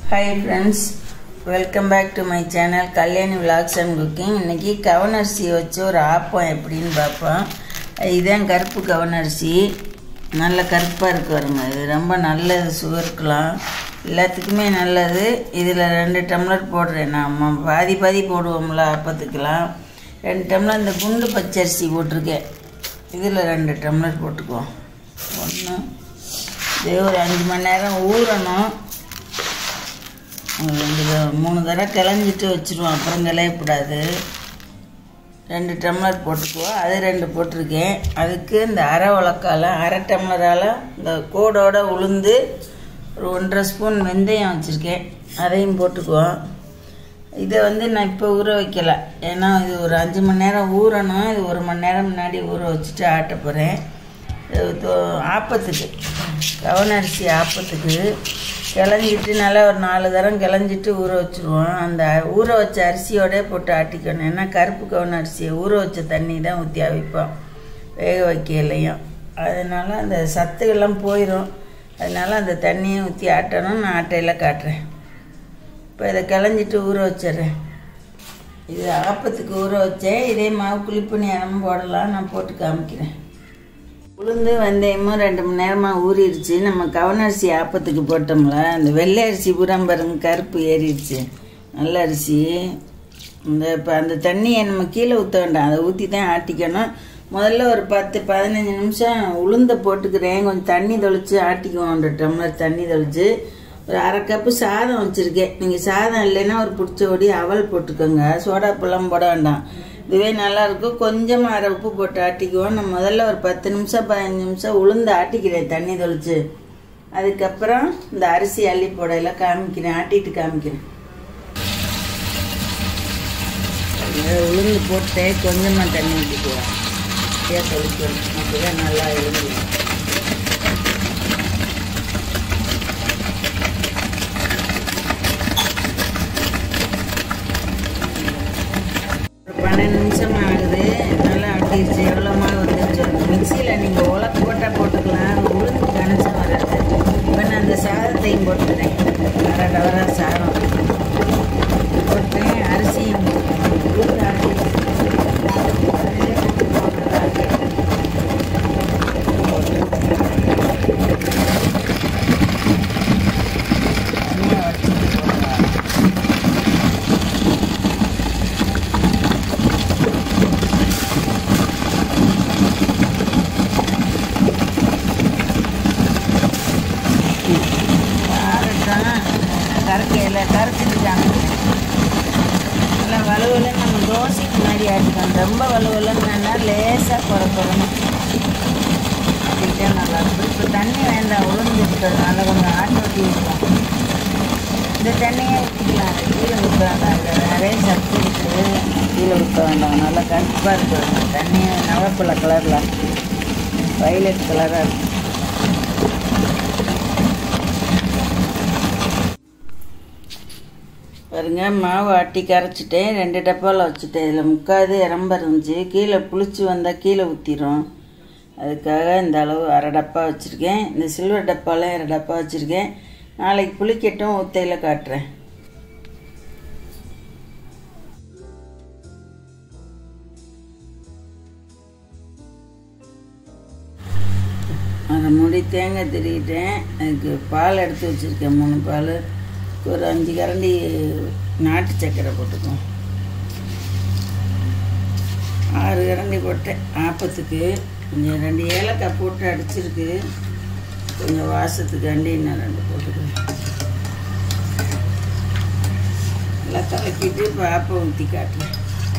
Hi friends welcome back to my channel Kalyani vlogs and cooking இன்றைக்கி கவனரிசி வச்சு ஒரு ஆப்பம் எப்படின்னு பார்ப்போம் இதுதான் கருப்பு கவனரிசி நல்ல கருப்பாக இருக்கு வருங்க இது ரொம்ப நல்லது சுகருக்கெலாம் எல்லாத்துக்குமே நல்லது இதில் ரெண்டு டம்ளர் போடுறேன் நான் பாதி பாதி போடுவோம்ல அப்பத்துக்கெலாம் ரெண்டு டம்ளர் இந்த குண்டு பச்சரிசி போட்டிருக்கேன் இதில் ரெண்டு டம்ளர் போட்டுக்குவோம் ஒன்று இதே ஒரு அஞ்சு மணி நேரம் ஊறணும் ரெண்டு த- மூணு தடவை கிளஞ்சிட்டு வச்சுருவோம் அப்புறம் கிளையக்கூடாது ரெண்டு டம்ளர் போட்டுக்குவோம் அது ரெண்டு போட்டிருக்கேன் அதுக்கு இந்த அரை உலக்கால அரை டம்ளரால் இந்த கோடோட உளுந்து ஒரு ஒன்றரை ஸ்பூன் வெந்தயம் வச்சுருக்கேன் அதையும் போட்டுக்குவோம் இதை வந்து நான் இப்போ ஊற வைக்கல ஏன்னா இது ஒரு அஞ்சு மணி நேரம் ஊறணும் இது ஒரு மணி நேரம் முன்னாடி ஊற வச்சுட்டு ஆட்ட போகிறேன் ஆப்பத்துக்கு கவனரிசி ஆப்பத்துக்கு கிளஞ்சிட்டு நல்லா ஒரு நாலு தரம் கிளஞ்சிட்டு ஊற வச்சுருவோம் அந்த ஊற வச்ச அரிசியோடே போட்டு ஆட்டிக்கணும் ஏன்னா கருப்பு கவுன அரிசியை ஊற வச்ச தண்ணி தான் ஊற்றி அவிப்போம் வேக வைக்கலையும் அதனால அந்த சத்துக்கெல்லாம் போயிடும் அதனால அந்த தண்ணியை ஊற்றி ஆட்டணும் நான் ஆட்டையில் காட்டுறேன் இப்போ இதை கிளஞ்சிட்டு ஊற வச்சிடுறேன் இது ஆப்பத்துக்கு ஊற வச்சேன் இதே மாவு குழிப்பு நேரமும் போடலாம் நான் போட்டு காமிக்கிறேன் உளுந்து வெந்தயமும் ரெண்டு மணி நேரமாக ஊறிடுச்சு நம்ம கவனரிசி ஆப்பத்துக்கு போட்டோம்ல அந்த வெள்ளை அரிசி பூரா பாருங்க கருப்பு ஏறிடுச்சு நல்ல அரிசி இந்த இப்போ அந்த தண்ணியை நம்ம கீழே ஊற்ற வேண்டாம் அதை ஊற்றி தான் ஆட்டிக்கணும் முதல்ல ஒரு பத்து பதினஞ்சு நிமிஷம் உளுந்த போட்டுக்கிறேன் கொஞ்சம் தண்ணி தெளித்து ஆட்டிக்குவோம் ஒரு டம்ளர் தண்ணி தெளித்து ஒரு அரை கப்பு சாதம் வச்சுருக்கேன் நீங்கள் சாதம் இல்லைன்னா ஒரு பிடிச்ச ஒடி அவல் போட்டுக்கோங்க சோடா பழம் போட வேண்டாம் இதுவே நல்லா இருக்கும் கொஞ்சமாக அரை உப்பு போட்டு ஆட்டிக்குவோம் நான் முதல்ல ஒரு பத்து நிமிஷம் பதினஞ்சு நிமிஷம் உளுந்து ஆட்டிக்கிறேன் தண்ணி தெளித்து அதுக்கப்புறம் இந்த அரிசி அள்ளி போடையில காமிக்கிறேன் ஆட்டிட்டு காமிக்கிறேன் இந்த உளுந்து போட்டு கொஞ்சமாக தண்ணி ஊற்றிக்குவோம் அப்படியே தெளிக்கணும் அப்போதான் நல்லா எழுந்து ஒரு பன்னெண்டு நிமிஷம் ஆகுது நல்லா ஆட்டிடுச்சு எவ்வளோ மாவு வந்துருச்சு மிக்சியில் நீங்கள் உலக்கு போட்டால் போட்டுக்கலாம் அது உளுந்து கணச்சம் வராது இப்போ நான் அந்த சாதத்தையும் போட்டுக்கிறேன் அரை டவரா சாதம் போட்டேன் அரிசியும் உளுந்து ஆட்டிடுச்சு அதிலே போட்டுக்குவோம், நல்லா ஆட்டிடுச்சு. தனியாக வச்சுட்டு போடலாம் காரட்டும் கரைக்கையில் கரைச்சிட்டுட்டாங்க நல்லா வலுவலுன்னு நம்ம தோசைக்கு மாதிரி ஆட்டிக்கணும் ரொம்ப வலுவலுன்னு வேணால் லேசாக குறைக்கணும் அப்படின்ட்டே நல்லா இருக்கும் இப்போ தண்ணி வேண்டாம் உளுந்து இருக்கிறதுனால கொஞ்சம் ஆட்டி ஊற்றி விட்டுருவோம் இந்த தண்ணியை ஊற்றிக்கலாம் அது கீழே ஊற்ற வேண்டாம் அதில் நிறைய சத்து இருக்குது கீழே ஊற்ற வேண்டாம் நல்லா கருப்பாக இருக்குது தண்ணி நவப்பழ கலரில் வயலட் கலராக இருக்கும் பாருங்க மாவு ஆட்டி கரைச்சிட்டேன் ரெண்டு டப்பாவில் வச்சுட்டேன் இதில் முக்காது இறம்ப இருந்துச்சு கீழே புளிச்சு வந்தால் கீழே ஊற்றிடும் அதுக்காக இந்த அளவு அரை டப்பா வச்சுருக்கேன் இந்த சில்வர் டப்பாவில் அரை டப்பா வச்சுருக்கேன் நாளைக்கு புளிக்கட்டும் ஊத்தையில் காட்டுறேன் அரை மூடி தேங்காய் திருகிட்டேன் அதுக்கு பால் எடுத்து வச்சுருக்கேன் மூணு பால் ஒரு அஞ்சு கரண்டி நாட்டு சர்க்கரை போட்டுக்குவோம் ஆறு கரண்டி போட்டேன் ஆப்பத்துக்கு கொஞ்சம் ரெண்டு ஏலக்காய் போட்டு அடிச்சிருக்கு கொஞ்சம் வாசத்துக்காண்டி இன்னும் ரெண்டு போட்டுக்குவேன் நல்லா கலக்கிட்டு இப்போ ஆப்பம் ஊற்றி காட்டுறேன்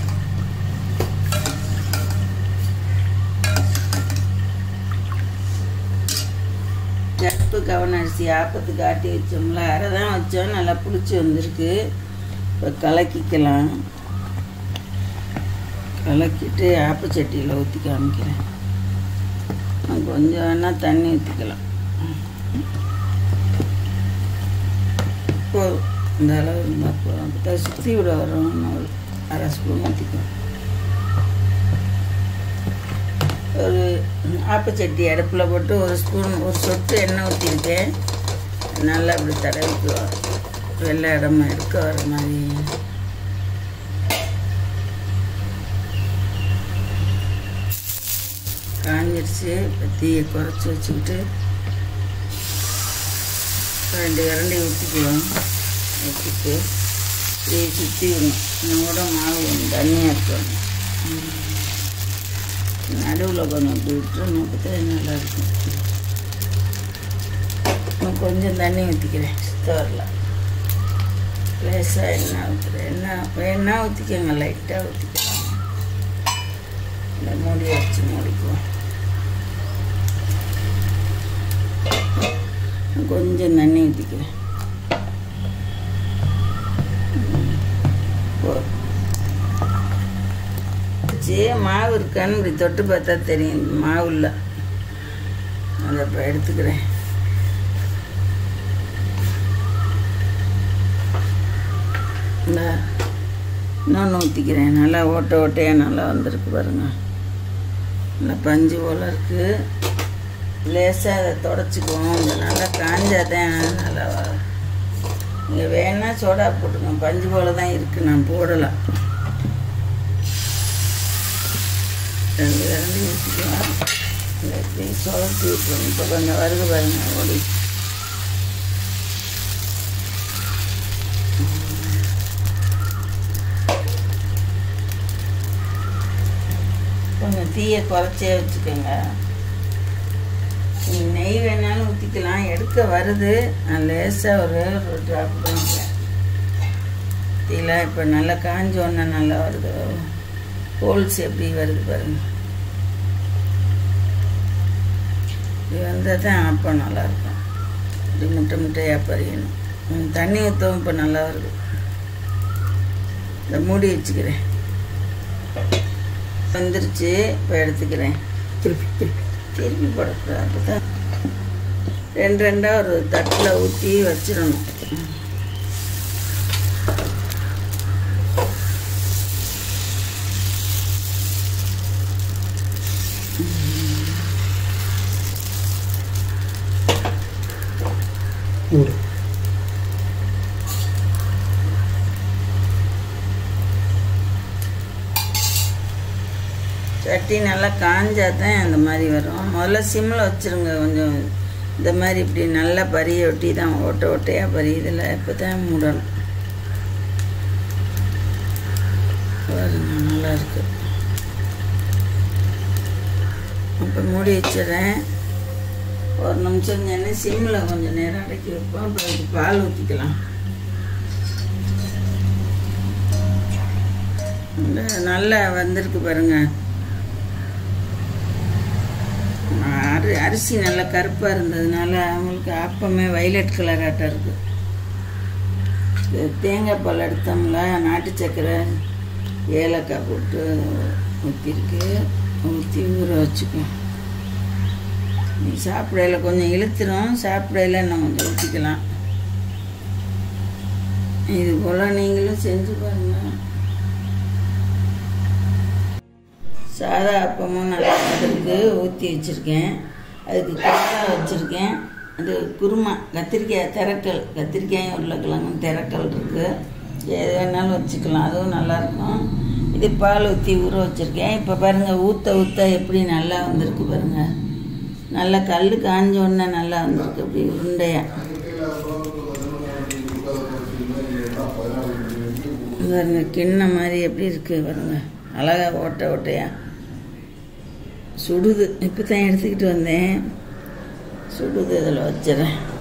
கருப்பு கவன அரிசி ஆப்பத்துக்கு ஆட்டி வச்சோம்ல அரை தான் வச்சோம் நல்லா புளிச்சு வந்திருக்கு இப்போ கலக்கிக்கலாம் கலக்கிட்டு ஆப்பச்சட்டியில் ஊற்றி காமிக்கிறேன் நான் கொஞ்சம் வேணால் தண்ணி ஊற்றிக்கலாம் போதும் இந்த அளவு இருந்தால் போதும் அப்போ சுற்றி விட வரும் இன்னும் ஒரு அரை ஸ்பூன் ஊற்றிக்கலாம் ஒரு ஆப்பச்சட்டி அடுப்பில் போட்டு ஒரு ஸ்பூன் ஒரு சொட்டு எண்ணெய் ஊற்றிருக்கேன் நல்லா அப்படி தடவிக்குவோம் வெள்ளை இடமா எடுக்க வர மாதிரி காஞ்சிருச்சு இப்போ தீயை குறைச்சி வச்சுக்கிட்டு ரெண்டு இரண்டி ஊற்றிக்குவோம் ஊற்றிட்டு இப்படியே சுற்றி விடணும் இன்னும் கூட மாவு கொஞ்சம் தண்ணியாக இருக்கணும் நடுவில் கொஞ்சம் இப்படி விட்டுறணும் அப்போ தான் நல்லா இருக்கும் இன்னும் கொஞ்சம் தண்ணி ஊற்றிக்கிறேன் ஸ்டோரில் லேசாக எண்ணெய் ஊற்றுறேன் எண்ணெய் வேணா ஊற்றிக்கோங்க லைட்டாக ஊற்றிக்கலாம் இந்த மூடி வச்சு மூடிக்குவோம் கொஞ்சம் தண்ணி ஊற்றிக்கிறேன் வச்சு மாவு இருக்கான்னு இப்படி தொட்டு பார்த்தா தெரியும் இந்த மாவு இல்லை அதை இப்போ எடுத்துக்கிறேன் இந்த இன்னொன்று ஊற்றிக்கிறேன் நல்லா ஓட்ட ஓட்டையாக நல்லா வந்திருக்கு பாருங்க நல்லா பஞ்சு போல் இருக்குது லேசாக அதை தொடச்சிக்குவோம் இந்த நல்லா காஞ்சாதான் நல்லா வரும் நீங்கள் வேணா சோடா போட்டுங்க பஞ்சு போல தான் இருக்குது நான் போடலாம் ரெண்டு ரெண்டு ஊற்றிக்கலாம் இந்த இப்படி சுழட்டி விட்டுருங்க இப்போ கொஞ்சம் வருது பாருங்க ஓடி கொஞ்சம் தீயை குறைச்சே வச்சுக்கோங்க நீ நெய் வேணாலும் ஊற்றிக்கலாம் எடுக்க வருது நான் லேசாக ஒரு ஒரு ட்ராப் பண்ணிக்கிறேன் தீலாம் இப்போ நல்லா காஞ்ச உடனே நல்லா வருது ஹோல்ஸ் எப்படி வருது பாருங்க இது வந்தால் தான் அப்போ நல்லாயிருக்கும் இப்படி முட்டை முட்டையாக பறியணும் ம், தண்ணி ஊற்றவும் இப்போ நல்லா வருது இந்த மூடி வச்சுக்கிறேன் வந்துருச்சு இப்போ எடுத்துக்கிறேன் திருப்பி திருப்பி திருப்பி போடக்கூடாது அப்போ தான் ரெண்டு ரெண்டாக ஒரு தட்டில் ஊற்றி வச்சிடணும் மூடு சட்டி நல்லா காஞ்சா தான் அந்த மாதிரி வரும் முதல்ல சிம்மில் வச்சுருங்க கொஞ்சம் இந்த மாதிரி இப்படி நல்லா பரிய ஒட்டி தான் ஓட்டை ஓட்டையாக பரியுதில்ல இப்போ தான் மூடணும் பாருங்க நல்லா இருக்கு இப்போ மூடி வச்சிடுறேன் ஒரு நிமிஷம் செஞ்சேன்னு சிம்மில் கொஞ்சம் நேரம் அடக்கி வைப்போம் அப்புறம் இதுக்கு பால் ஊற்றிக்கலாம் நல்லா வந்திருக்கு பாருங்க அரி அரிசி நல்லா கருப்பாக இருந்ததுனால அவங்களுக்கு அப்பமே வைலட் கலராட்டம் இருக்கு இது தேங்காய் பால் எடுத்தோம்ல நாட்டு சக்கரை ஏலக்காய் போட்டு ஊற்றிருக்கு ஊற்றி ஊற வச்சுக்குவோம் நீ சாப்பிடையில கொஞ்சம் இழுத்துரும் சாப்பிடையில நம்ம கொஞ்சம் ஊற்றிக்கலாம் இது போல் நீங்களும் செஞ்சு பாருங்கள் சாதா அப்பமும் நல்லா வந்திருக்கு ஊற்றி வச்சுருக்கேன் அதுக்கு காரம் வச்சுருக்கேன் அது குருமா கத்திரிக்காய் திரக்கல் கத்திரிக்காயும் உருளைக்கிழங்கும் திரக்கல் இருக்குது எது வேணாலும் வச்சுக்கலாம் அதுவும் நல்லாயிருக்கும் இது பால் ஊற்றி ஊற வச்சுருக்கேன் இப்போ பாருங்கள் ஊற்ற ஊற்ற எப்படி நல்லா வந்திருக்கு பாருங்கள் நல்லா கல் காஞ்ச உடனே நல்லா வந்திருக்கு அப்படி உருண்டையாக பாருங்க கிண்ண மாதிரி எப்படி இருக்குது பாருங்க அழகா ஓட்டை ஓட்டையா சுடுது இப்போ தான் எடுத்துக்கிட்டு வந்தேன் சுடுது இதில் வச்சிடறேன்